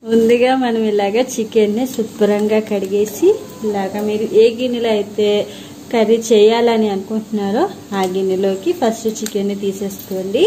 ముందుగా మనం ఇలాగ చికెన్ని శుభ్రంగా కడిగేసి ఇలాగ మీరు ఏ గిన్నెలో అయితే కర్రీ చేయాలని అనుకుంటున్నారో ఆ గిన్నెలోకి ఫస్ట్ చికెన్ని తీసేసుకోండి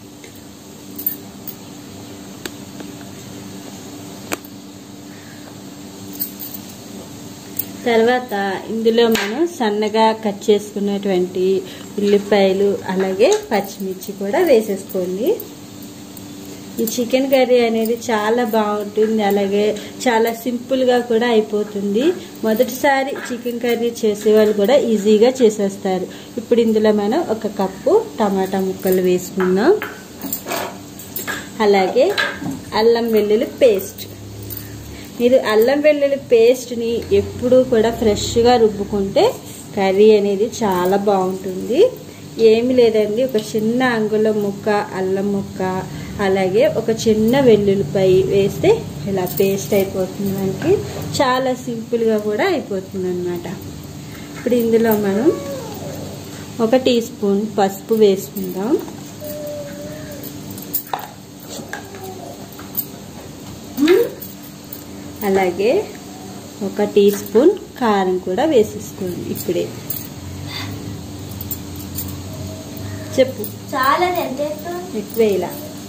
తర్వాత ఇందులో మనం సన్నగా కట్ చేసుకున్నటువంటి ఉల్లిపాయలు అలాగే పచ్చిమిర్చి కూడా వేసేసుకోండి ఈ చికెన్ కర్రీ అనేది చాలా బాగుంటుంది అలాగే చాలా సింపుల్గా కూడా అయిపోతుంది మొదటిసారి చికెన్ కర్రీ చేసేవాళ్ళు కూడా ఈజీగా చేసేస్తారు ఇప్పుడు ఇందులో మనం ఒక కప్పు టమాటా ముక్కలు వేసుకుందాం అలాగే అల్లం వెల్లుల్లి పేస్ట్ మీరు అల్లం వెల్లుల్లి పేస్ట్ని ఎప్పుడూ కూడా ఫ్రెష్గా రుబ్బుకుంటే కర్రీ అనేది చాలా బాగుంటుంది ఏమి లేదండి ఒక చిన్న అంగుళం ముక్క అల్లం ముక్క అలాగే ఒక చిన్న వెల్లుల్లిపై వేస్తే ఇలా పేస్ట్ అయిపోతుంది మనకి చాలా సింపుల్గా కూడా అయిపోతుంది అనమాట ఇప్పుడు ఇందులో మనం ఒక టీ స్పూన్ పసుపు వేసుకుందాం అలాగే ఒక టీ స్పూన్ కారం కూడా వేసేసుకోండి ఇప్పుడే చెప్పు చాలా ఎంత ఎక్కువ ఎక్కువ ఇలా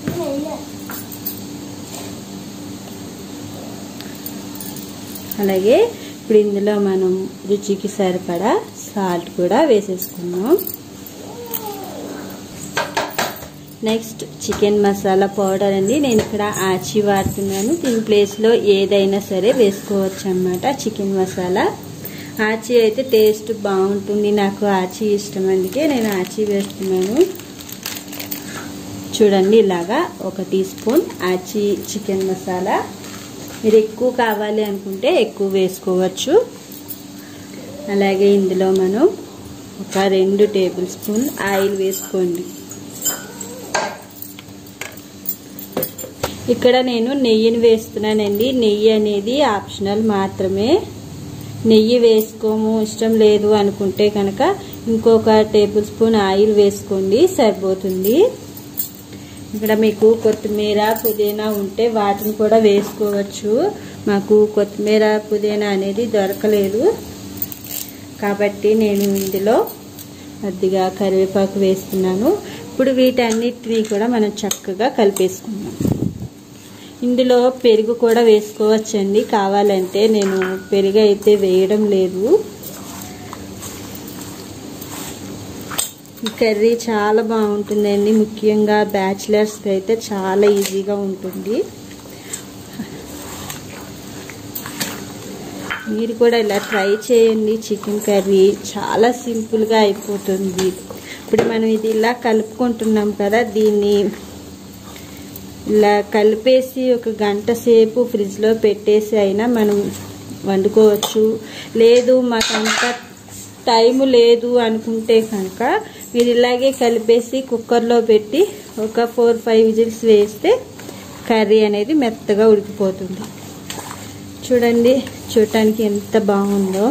అలాగే ఇప్పుడు ఇందులో మనం రుచికి సరిపడా సాల్ట్ కూడా వేసేసుకున్నాం నెక్స్ట్ చికెన్ మసాలా పౌడర్ అండి నేను ఇక్కడ ఆచి వాడుతున్నాను దీని ప్లేస్లో ఏదైనా సరే వేసుకోవచ్చు అనమాట చికెన్ మసాలా ఆచి అయితే టేస్ట్ బాగుంటుంది నాకు ఆచి ఇష్టం అందుకే నేను ఆచి వేస్తున్నాను చూడండి ఇలాగా ఒక teaspoon Aachi chicken masala మీరు ఎక్కువ కావాలి అనుకుంటే ఎక్కువ వేసుకోవచ్చు అలాగే ఇందులో మనం ఒక రెండు టేబుల్ స్పూన్ ఆయిల్ వేసుకోండి ఇక్కడ నేను నెయ్యిని వేస్తున్నానండి నెయ్యి అనేది ఆప్షనల్ మాత్రమే నెయ్యి వేసుకోము ఇష్టం లేదు అనుకుంటే కనుక ఇంకొక టేబుల్ స్పూన్ ఆయిల్ వేసుకోండి సరిపోతుంది ఇక్కడ మీకు కొత్తిమీర పుదీనా ఉంటే వాటిని కూడా వేసుకోవచ్చు మాకు కొత్తిమీర పుదీనా అనేది దొరకలేదు కాబట్టి నేను ఇందులో కొద్దిగా కరివేపాకు వేస్తున్నాను ఇప్పుడు వీటన్నిటినీ కూడా మనం చక్కగా కలిపేసుకుందాం ఇందులో పెరుగు కూడా వేసుకోవచ్చండి కావాలంటే నేను పెరుగు అయితే వేయడం లేదు ఈ కర్రీ చాలా బాగుంటుందండి ముఖ్యంగా బ్యాచిలర్స్కి అయితే చాలా ఈజీగా ఉంటుంది మీరు కూడా ఇలా ట్రై చేయండి చికెన్ కర్రీ చాలా సింపుల్గా అయిపోతుంది ఇప్పుడు మనం ఇది ఇలా కలుపుకుంటున్నాం కదా దీన్ని ఇలా కలిపేసి ఒక గంట సేపు ఫ్రిడ్జ్లో పెట్టేసి అయినా మనం వండుకోవచ్చు లేదు మాకు అంత టైం లేదు అనుకుంటే కనుక మీరు ఇలాగే కలిపేసి కుక్కర్లో పెట్టి ఒక ఫోర్ ఫైవ్ విజిల్స్ వేస్తే కర్రీ అనేది మెత్తగా ఉడికిపోతుంది చూడండి చూడటానికి ఎంత బాగుందో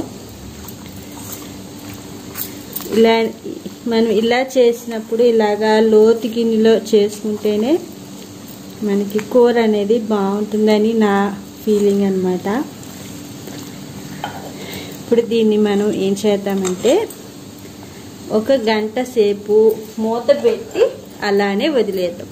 ఇలా మనం ఇలా చేసినప్పుడు ఇలాగా లోతు గిన్నెలో చేసుకుంటేనే మనకి కూర అనేది బాగుంటుందని నా ఫీలింగ్ అనమాట ఇప్పుడు దీన్ని మనం ఏం చేద్దామంటే ఒక గంట సేపు మూత పెట్టి అలానే వదిలేద్దాం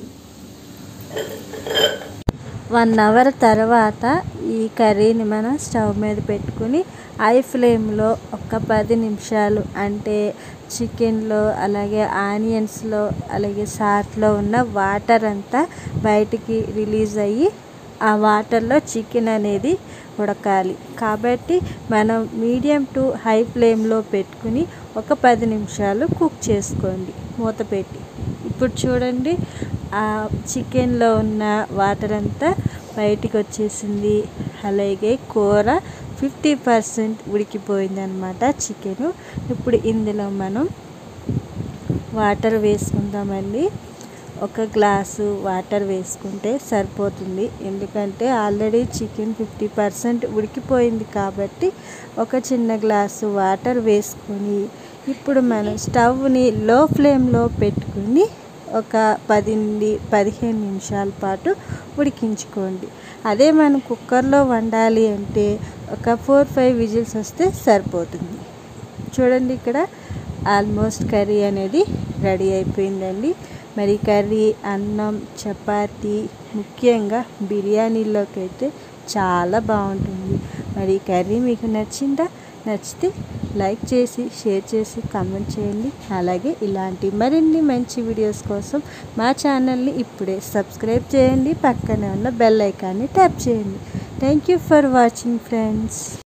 వన్ అవర్ తర్వాత ఈ కర్రీని మనం స్టవ్ మీద పెట్టుకుని హై ఫ్లేమ్లో ఒక పది నిమిషాలు అంటే చికెన్లో అలాగే ఆనియన్స్లో అలాగే సాట్లో ఉన్న వాటర్ అంతా బయటికి రిలీజ్ అయ్యి ఆ వాటర్లో చికెన్ అనేది ఉడకాలి కాబట్టి మనం మీడియం టు హై ఫ్లేమ్లో పెట్టుకుని ఒక పది నిమిషాలు కుక్ చేసుకోండి మూత పెట్టి ఇప్పుడు చూడండి ఆ చికెన్లో ఉన్న వాటర్ అంతా బయటికి వచ్చేసింది అలాగే కూర ఫిఫ్టీ పర్సెంట్ ఉడికిపోయింది అనమాట చికెన్ ఇప్పుడు ఇందులో మనం వాటర్ వేసుకుందామండి ఒక గ్లాసు వాటర్ వేసుకుంటే సరిపోతుంది ఎందుకంటే ఆల్రెడీ చికెన్ ఫిఫ్టీ పర్సెంట్ ఉడికిపోయింది కాబట్టి ఒక చిన్న గ్లాసు వాటర్ వేసుకొని ఇప్పుడు మనం స్టవ్ని లో ఫ్లేమ్లో పెట్టుకుని ఒక పది నుండి పదిహేను నిమిషాల పాటు ఉడికించుకోండి అదే మనం కుక్కర్లో వండాలి అంటే ఒక ఫోర్ ఫైవ్ విజిల్స్ వస్తే సరిపోతుంది చూడండి ఇక్కడ ఆల్మోస్ట్ కర్రీ అనేది రెడీ అయిపోయిందండి మరి కర్రీ అన్నం చపాతీ ముఖ్యంగా బిర్యానీలోకి అయితే చాలా బాగుంటుంది మరి కర్రీ మీకు నచ్చిందా నచ్చితే లైక్ చేసి షేర్ చేసి కామెంట్ చేయండి అలాగే ఇలాంటి మరిన్ని మంచి వీడియోస్ కోసం మా ఛానల్ని ఇప్పుడే సబ్స్క్రైబ్ చేయండి పక్కనే ఉన్న బెల్ ఐకాన్ని ట్యాప్ చేయండి thank you for watching friends